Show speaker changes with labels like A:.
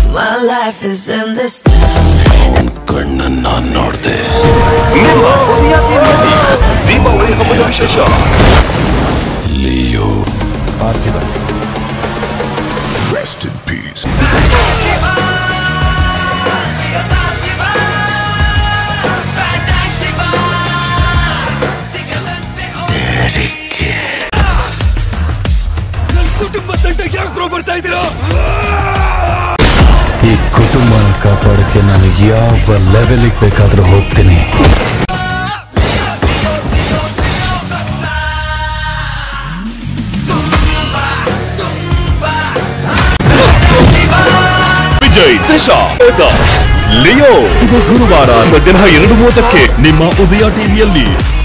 A: My life is in this town.
B: ಕಣ್ಣನ್ನ ನೋಡ್ದೆ
C: ನಿಮ್ಮ ಉದಯ ಟಿವಿಯಲ್ಲಿ ದೀಪಾವಳಿ ಹಬ್ಬದ ವಿಶೇಷ
B: ಲಿಯೋ
D: ಪಾರ್ಥಿವ
B: ರೆಸ್ಟ್ ಇನ್ ಪೀಸ್ ಈ ಕುಟುಂಬನ ಕಾಪಾಡಕ್ಕೆ ನಾನು ಯಾವ ಲೆವೆಲಿಗೆ ಬೇಕಾದ್ರೂ ಹೋಗ್ತೀನಿ
C: ವಿಜಯ್ ತ್ರಿಷಾ ಲಿಯೋ ಇದು ಗುರುವಾರ ಮಧ್ಯಾಹ್ನ ಎರಡು ಮೂವತ್ತಕ್ಕೆ ನಿಮ್ಮ ಉದಯ ಟಿವಿಯಲ್ಲಿ